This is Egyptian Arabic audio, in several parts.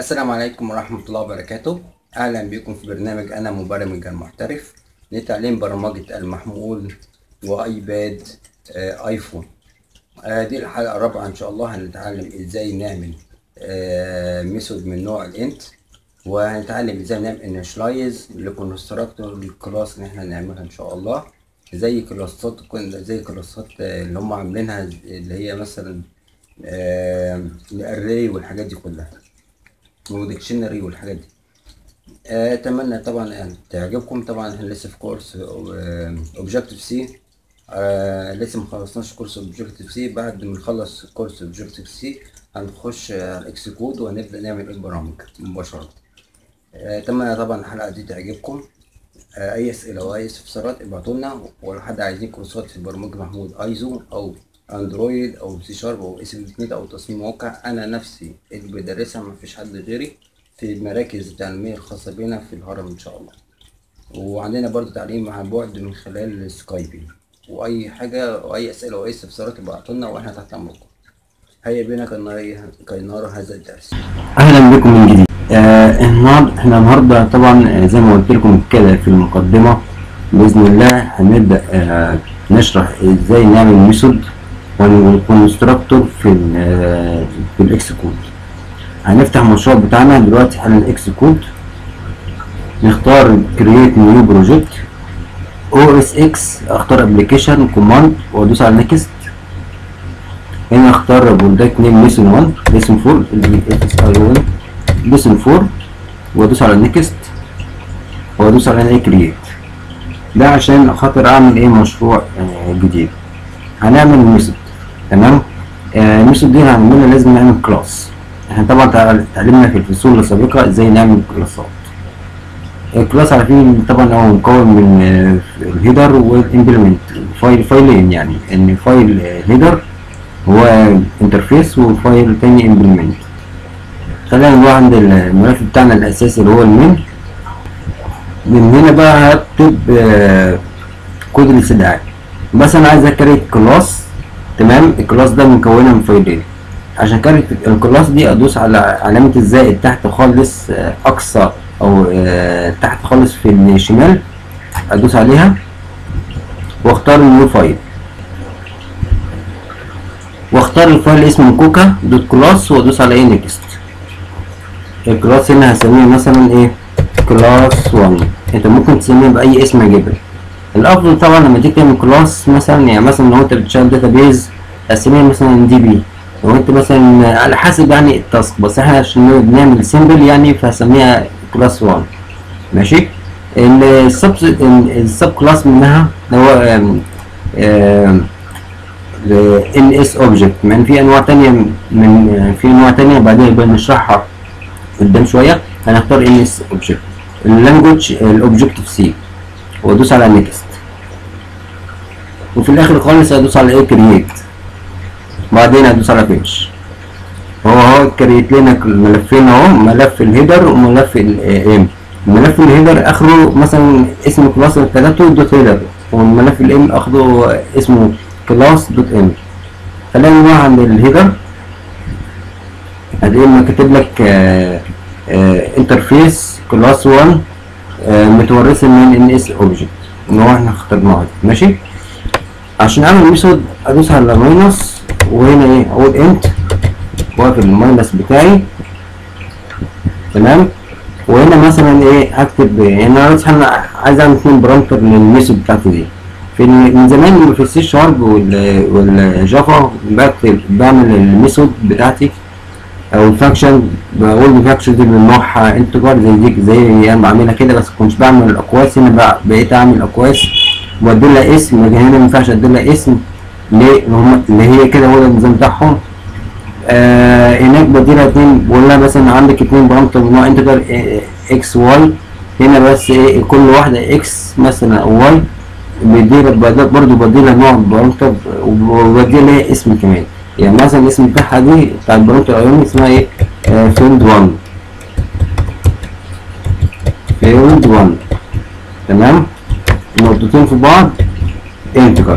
السلام عليكم ورحمة الله وبركاته أهلا بكم في برنامج أنا مبرمج المحترف لتعليم برمجة المحمول وأيباد آه، أيفون آه، دي الحلقة الرابعة إن شاء الله هنتعلم إزاي نعمل آه، ميثود من نوع الإنت وهنتعلم إزاي نعمل انيشلايز لكونستراكتور الكلاس اللي إحنا هنعملها إن شاء الله زي كلاسات زي كلاسات آه، اللي هم عاملينها اللي هي مثلا الاري والحاجات دي كلها وديكشنري والحاجات دي آه، اتمنى طبعا ان تعجبكم طبعا احنا لسه في كورس اوبجكتيف سي لسه ما خلصناش كورس اوبجكتيف سي بعد ما نخلص كورس اوبجكتيف سي هنخش على الاكس كود وهنبدا نعمل البرامج مباشره آه، اتمنى طبعا الحلقه دي تعجبكم آه، اي اسئله واي استفسارات ابعتوا لنا ولو حد عايزين كورسات في برمجه محمود ايزو او اندرويد او سي شارب او اس بي نت او تصميم موقع انا نفسي اللي بدرسها مفيش حد غيري في المراكز التعليميه الخاصه بينا في الهرم ان شاء الله وعندنا برضو تعليم عن بعد من خلال سكايبي واي حاجه واي اسئله واي استفسارات ابعتوا لنا واحنا تحت امركم هيا بنا كي نرى هذا الدرس اهلا بكم من جديد آه النهارده احنا النهارده طبعا آه، زي ما قلت لكم كده في المقدمه باذن الله هنبدا آه نشرح ازاي نعمل ميثود والكونستراكتور في ال آه، في الاكس كود هنفتح المشروع بتاعنا دلوقتي حل الاكس كود نختار كرييت نيو بروجكت او اس اكس اختار ابلكيشن كوماند وادوس على نيكست هنا اختار بولدات نيم ليسون 1 ليسون 4 الاس اي 1 ليسون 4 وادوس على نيكست وادوس على ايه كرييت ده عشان خاطر اعمل ايه مشروع آه، جديد هنعمل ميثود تمام آه، الميثود دي هنعملها لازم نعمل كلاس احنا طبعا تع- اتعلمنا في الفصول السابقه ازاي نعمل كلاسات الكلاس عارفين طبعا هو مكون من آه، الهيدر والامبلمنت فايل فايلين يعني ان فايل هيدر هو انترفيس وفايل تاني امبلمنت خلينا نروح عند الملف بتاعنا الاساسي اللي هو المين من هنا بقى هكتب آه، كود الاستدعاء بس انا عايز اكريت كلاس تمام الكلاس ده مكونه من فايلين عشان كريت الكلاس دي ادوس على علامه الزائد تحت خالص آه، اقصى او آه، تحت خالص في الشمال ادوس عليها واختار نيو فايل واختار الفايل اسمه كوكا دوت كلاس وادوس على ايه نيكست الكلاس هنا هسميه مثلا ايه كلاس 1 انت ممكن تسميه باي اسم يعجبك الافضل طبعا لما تيجي تعمل كلاس مثلا يعني مثلا لو انت بتشتغل داتابيز هسميها مثلا دي بي لو انت مثلا على حسب يعني التاسك بس احنا عشان بنعمل سيمبل يعني فهسميها كلاس 1 ماشي السب السب كلاس منها اللي هو ام- ام- ال اس اوبجكت يعني في انواع تانية من في انواع تانية بعدين يبقى نشرحها قدام شويه هنختار ان اس اوبجكت اللانجوج الاوبجكتيف سي وادوس على نيكست وفي الاخر خالص هدوس على ايه كرييت بعدين هدوس على فينش هو هو كريت لنا الملفين اهو ملف الهيدر وملف الام ملف الهيدر اخره مثلا اسم كلاس بتاعته دوت هيدر والملف الام اخره اسمه كلاس دوت ام خلينا نروح عند الهيدر ادي ما كاتب لك انترفيس كلاس 1 آه، متورثه من ان اس اوبجكت ان هو احنا اخترناه ده. ماشي عشان اعمل ميثود ادوس على ماينس وهنا ايه اقول انت واقف الماينس بتاعي تمام وهنا مثلا ايه هكتب يعني انا بس انا عايز اعمل اتنين برامتر للميثود بتاعتي دي في ال- من زمان في السي شارب والجافا بكتب بعمل الميثود بتاعتي او الفانكشن بقول الفانكشن دي من نوعها انتجر زي دي زي انا بعملها كده بس كنتش بعمل الاقواس هنا بقى بقيت اعمل اقواس وادي لها اسم لكن هنا ما ينفعش ادي لها اسم ليه اللي هم- اللي هي كده هو ده النظام بتاعهم آه هناك بدي لها اتنين بقول لها مثلا عندك اتنين بارامتر من نوع انتجر اكس واي هنا بس ايه كل واحده اكس مثلا او واي بدي لها برضه بدي لها نوع بارامتر وبدي لها اسم كمان يعني مثلا الاسم بتاعها دي بتاع البارامتر الاولاني اسمها ايه فيلد 1 فيلد 1 تمام نقطتين في بعض انتجر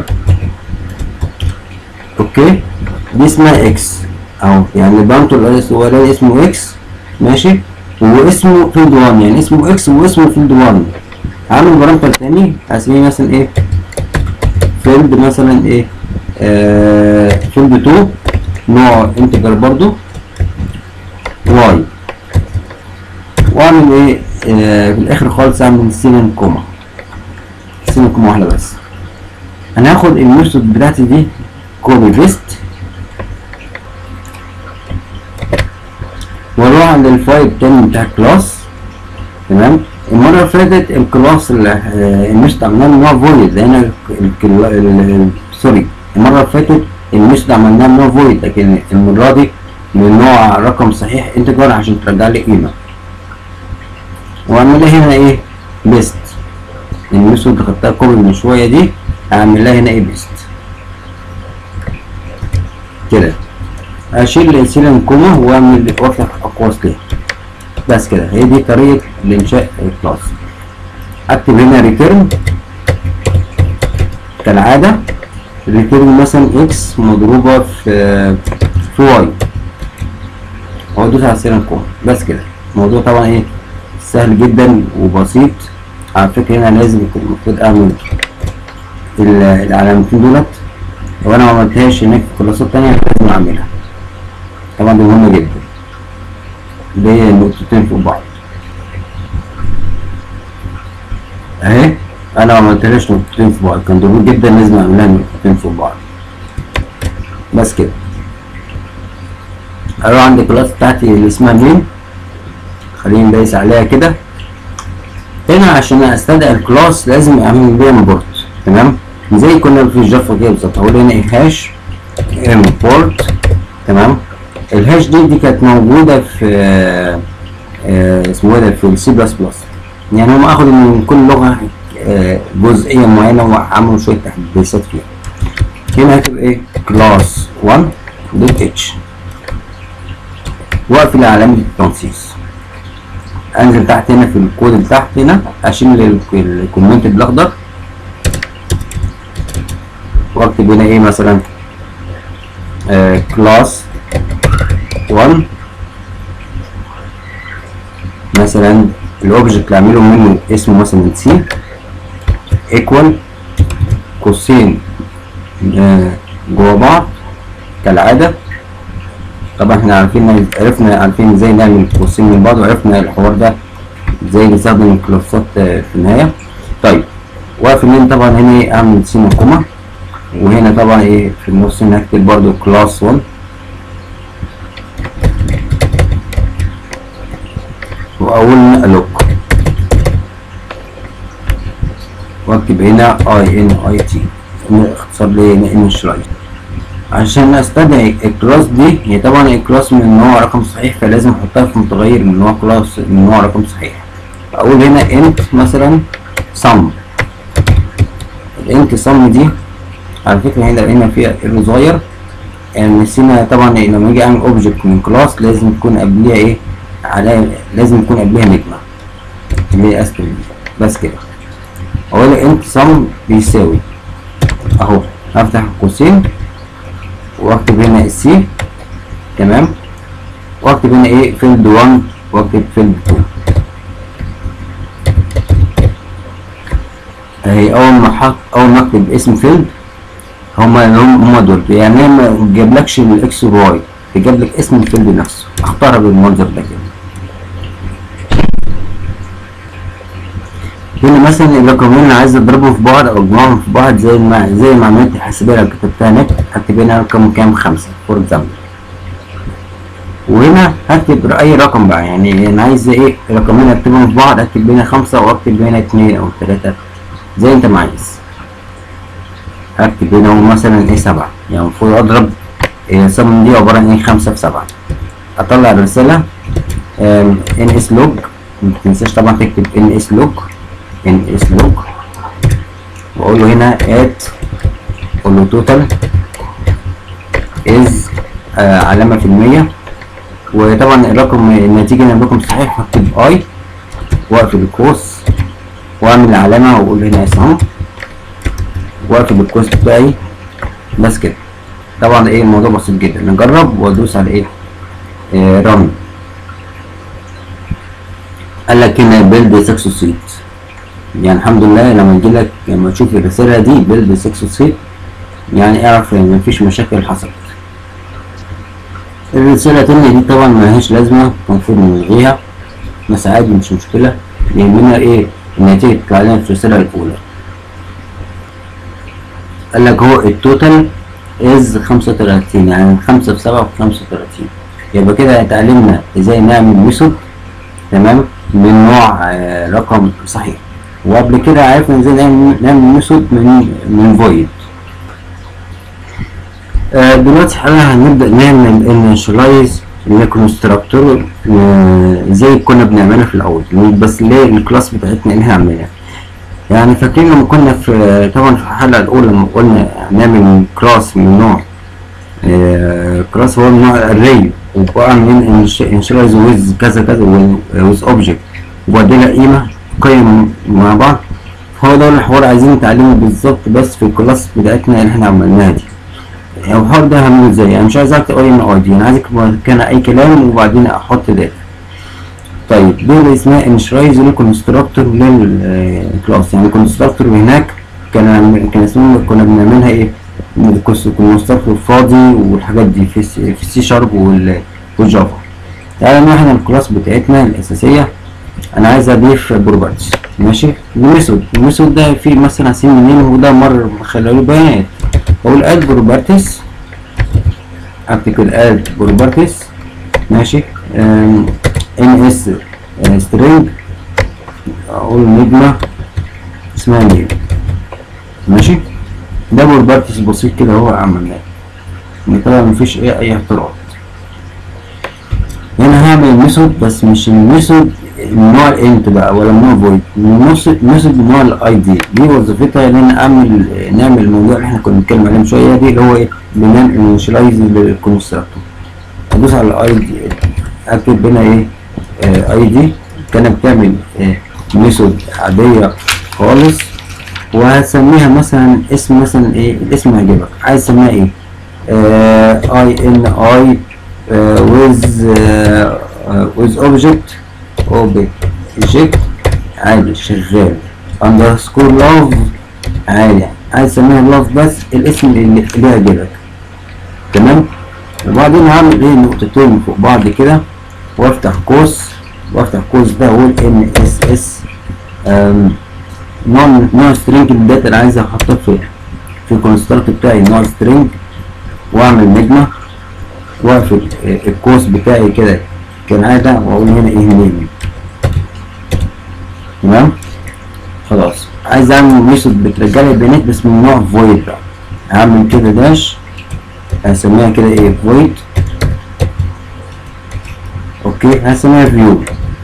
اوكي دي اسمها اكس اهو يعني البارامتر الاولاني اسمه اكس ماشي واسمه فيلد 1 يعني اسمه اكس واسمه فيلد 1 هعمل بارامتر تاني هسميه مثلا ايه فيلد مثلا ايه آه فيلد 2 نوع انتجر برضو واي واعمل ايه آه في الاخر خالص اعمل سيلين كوما سيلين كوما واحده بس انا هاخد الميثود بتاعتي دي كوبي بيست واروح عند الفايل التاني بتاع الكلاس تمام المره اللي فاتت الكلاس اللي آه، الميثود عملناه من نوع فويد لان سوري المره اللي فاتت الميثود عملناه من نوع فويد لكن المره دي من نوع رقم صحيح انتجر عشان ترجع لي قيمه واعمل لها هنا ايه بيست الميثود اللي خدتها كوبي من شويه دي اعمل لها هنا ايه بيست كده اشيل السيلين كوما واعمل وافتح اقواس ليه بس كده هي دي طريقه لانشاء الكلاس اكتب هنا ريتيرن كالعاده ريتيرن مثلا اكس مضروبه في في واي وادوس على السيلين كوما بس كده الموضوع طبعا ايه سهل جدا وبسيط على فكره هنا لازم يكون المفروض اعمل ال- العلامتين دولت لو انا ما عملتهاش هناك في كلاسات تانية لازم اعملها طبعا دي مهمة جدا اللي هي النقطتين فوق بعض اهي انا ما عملتهاش نقطتين فوق بعض كان ضروري جدا لازم اعملها نقطتين فوق بعض بس كده اروح عند الكلاس بتاعتي اللي اسمها مين خليني ندايس عليها كده هنا عشان استدعي الكلاس لازم اعمل بيها امبورت تمام زي كنا في الجافا كده بالظبط هقول هنا ايه هاش امبورت تمام الهاش دي دي كانت موجوده في آه، آه، اسمه ايه ده في السي بلس بلس يعني هم اخدوا من كل لغه آه، جزئيه معينه وعملوا شويه تحديثات فيها هنا هتبقى ايه كلاس 1 دوت اتش واقفل علامه التنصيص انزل تحت هنا في الكود اللي تحت هنا اشيل ال- الكومنت الاخضر واكتب هنا ايه مثلا كلاس 1 مثلا الاوبجكت اللي اعمله منه اسمه مثلا سي ايكوال قوسين آه، جوا بعض كالعاده طبعا احنا عارفين عرفنا عارفين ازاي نعمل قوسين من بعض وعرفنا الحوار ده ازاي نستخدم الكلاسات آه، في النهايه طيب واقفل هنا طبعا هنا ايه اعمل سين وكوما وهنا طبعا ايه في النص هنا هكتب برضو كلاس 1 واقول لوك واكتب هنا اي ان اي تي اختصار لي هنا انشلايز عشان استدعي الكلاس دي هي طبعا الكلاس من نوع رقم صحيح فلازم احطها في متغير من نوع كلاس من نوع رقم صحيح اقول هنا انت مثلا sum الانت sum دي على فكره هنا هنا فيها ايرور صغير يعني نسينا طبعا لما اجي اعمل اوبجكت من كلاس لازم يكون قبليها ايه على لازم يكون قبليها نجمه اللي هي اسفل دي بس كده اقول انت sum بيساوي اهو هفتح قوسين واكتب هنا السي تمام واكتب هنا ايه فيلد 1 واكتب فيلد 2 اهي اول ما حط اول ما اكتب اسم فيلد هما هم هم دول يعني هي ما جابلكش الاكس والواي جاب لك اسم الفيلد نفسه اختارها بالمنظر ده كده هنا مثلا الرقمين اللي عايز اضربهم في بعض او اجمعهم في بعض زي ما زي ما عملت الحاسبيه لو كتبتها هناك هكتب هنا رقم كام خمسة فور اكزامبل وهنا هكتب اي رقم بقى يعني انا عايز ايه رقمين اكتبهم في بعض اكتب هنا خمسة واكتب هنا اتنين او تلاتة زي انت ما عايز هكتب هنا هو مثلا ايه سبعة يعني المفروض اضرب إيه صم دي عبارة عن ايه خمسة في سبعة اطلع الرسالة ان اس لوج متنساش طبعا تكتب ان اس لوج ان اس لوج واقول له هنا ات اقول له توتال از علامة في المية وطبعا الرقم النتيجة ان الرقم صحيح هكتب اي واقفل القوس واعمل علامة واقول هنا سم واقفل القوس بتاعي بس كده طبعا ايه الموضوع بسيط جدا نجرب وادوس على ايه, إيه رن قال لك هنا بيلد سكسوسيت يعني الحمد لله لما يجي لك لما تشوف الرسالة دي بيلد سكسوسيت يعني اعرف ان مفيش مشاكل حصلت الرسالة التانية دي طبعا ملهاش لازمة المفروض نلغيها بس عادي مش مشكلة يهمنا ايه النتيجة تطلع لنا في الرسالة الأولى قال لك هو التوتال از خمسة وتلاتين يعني خمسة في سبعة في خمسة وتلاتين يبقى كده اتعلمنا ازاي نعمل ميثود تمام من نوع آه، رقم صحيح وقبل كده عرفنا ازاي نعمل نعمل ميثود من من فويد آه، دلوقتي حاليا هنبدأ نعمل انشلايز لكونستراكتور زي كنا بنعملها في الأول بس ليه الكلاس بتاعتنا اللي هنعملها يعني فاكرين لما كنا في طبعا في الحلقة الأولى لما قلنا نعمل كلاس من نوع آه، كلاس هو من نوع الري وبعمل انشلايز ويز كذا كذا ويز اوبجكت وبعدين قيمة قيم مع بعض هو ده الحوار عايزين نتعلمه بالظبط بس في الكلاس بتاعتنا اللي احنا عملناها دي يعني الحوار ده هعمله ازاي يعني مش عايزك تقول ان اي دي انا عايزك كان اي كلام وبعدين احط داتا طيب دي اللي اسمها انشرايز للكونستراكتور للكلاس يعني الكونستراكتور هناك كان كان اسمه كنا بنعملها ايه الكونستراكتور فاضي والحاجات دي في السي- في السي شارب والجافا تعالى نروح الكلاس بتاعتنا الاساسيه انا عايز اضيف بروبرتيز ماشي الميثود الميثود ده فيه مثلا سين منين وده مر خلى له بيانات اقول اد بروبرتيز اكتب كده اد بروبرتيز ماشي ان اس سترينج اقول نجمه اسمها نيم ماشي ده بروبرتيز بسيط كده هو عملناه طبعا مفيش ايه اي اعتراض هنا هعمل ميثود بس مش الميثود من نوع الانت بقى ولا من نوع فويد الميثود من نوع الاي دي دي وظيفتها ان انا اعمل نعمل الموضوع اللي احنا كنا بنتكلم عليه من شويه دي اللي هو ايه بنعمل انشلايز للكونستراكتور ادوس على الاي دي اكتب هنا ايه اي دي كانت بتعمل ميثود عاديه خالص وهسميها مثلا اسم مثلا ايه الاسم هيعجبك عايز تسميها ايه اي ان اي with uh, with object object عادي شغال underscore love عادي عايز تسميها love بس الاسم اللي اللي يعجبك تمام وبعدين هعمل ايه نقطتين فوق بعض كده وافتح قوس وافتح قوس ده واقول ان اس اس نوع نوع سترينج الداتا اللي عايز احطها في في الكونستراكت بتاعي نوع سترينج واعمل نجمه واقفل القوس بتاعي كده كالعادة واقول هنا ايه نيم تمام خلاص عايز اعمل ميثود بترجع لي البيانات بس من نوع فويد بقى هعمل كده داش هسميها كده ايه فويد اوكي هسميها فيو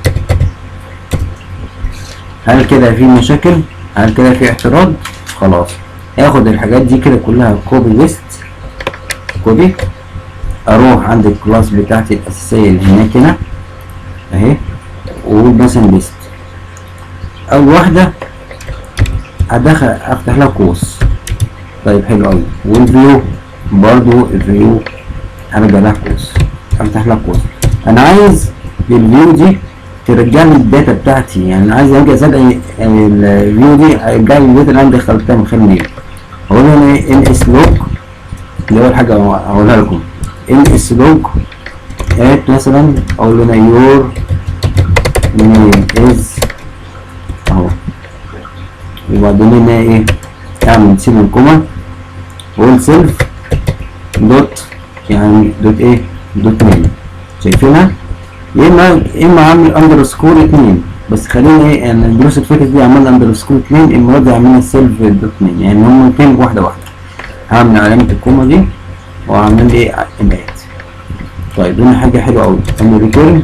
هل كده في مشاكل هل كده في اعتراض خلاص اخد الحاجات دي كده كلها كوبي ليست كوبي اروح عند الكلاس بتاعتي الاساسيه اللي هناك هنا اهي واقول مثلا ليست اول واحده هدخل افتح لها قوس طيب حلو قوي والفيو برضو الفيو هرجع لها قوس افتح لها قوس انا عايز الفيو دي ترجع لي الداتا بتاعتي يعني انا عايز ارجع زاد الفيو دي هيرجع لي الداتا اللي انا دخلتها من خلال ميل اقول هنا ايه ان اس لوج دي اول حاجه هقولها لكم ان اس لوج ات مثلا اقول هنا يور نيم از اهو وبعدين هنا ايه اعمل سيمن كوما واقول سيلف دوت يعني دوت ايه دوت نيم شايفينها يا اما يا اما اعمل اندرسكور اتنين بس خلينا ايه يعني الدروس اللي فاتت دي عملنا اندرسكور اتنين المره دي عملنا سيلف دوت نيم يعني هم اتنين واحده واحده هعمل علامه الكوما دي وهعمل ايه ايميلات طيب هنا حاجه حلوه قوي اعمل ريتيرن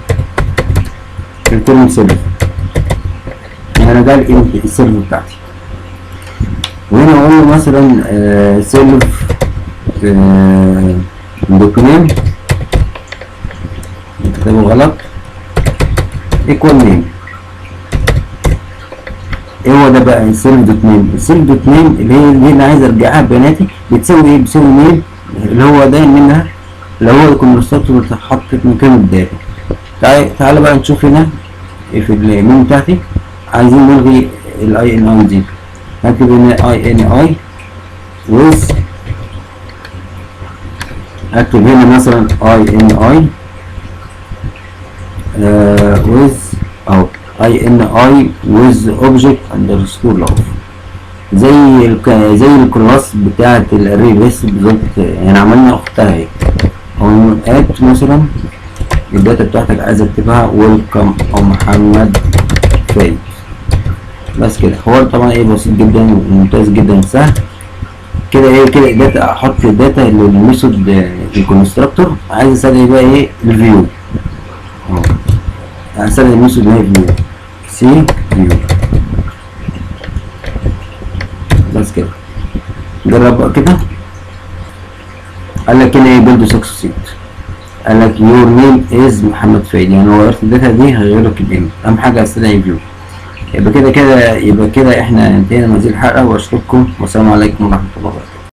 ريتيرن سيلف يعني ده السيلف بتاعتي وهنا اقول له مثلا آه سيلف آه دوت نيم كتبه غلط ايكوال نيم ايه هو ده بقى السيلف دوت نيم السيلف دوت نيم اللي هي اللي انا عايز ارجعها بياناتي بتساوي ايه بتساوي نيم اللي هو ده منها اللي هو الكونستراكتور اللي اتحطت مكان الداتا تعالى تعالى بقى نشوف هنا في المين بتاعتي عايزين نلغي الاي ان اي دي هكتب هنا اي ان اي with اكتب هنا مثلا اي ان اي with او اي ان اي with object underscore love زي الك... زي الكلاس بتاعة الاري بس بالظبط يعني عملنا اختها اهي او ات مثلا الداتا بتاعتك عايز اكتبها ويلكم او محمد فايد بس كده حوار طبعا ايه بسيط جدا وممتاز جدا سهل كده ايه كده داتا احط الداتا للميثود الكونستراكتور عايز استدعي بقى ايه الفيو اهو استدعي الميثود اللي هي فيو سي فيو بس كده جرب بقى كده قال لك هنا ايه بيلد سكسيد قال لك يور نيم از محمد فايد يعني لو غيرت الداتا دي هيغير لك الايميل اهم حاجه استدعي فيو يبقى كده كده يبقى كده احنا انتهينا من هذه الحلقه واشكركم والسلام عليكم ورحمه الله وبركاته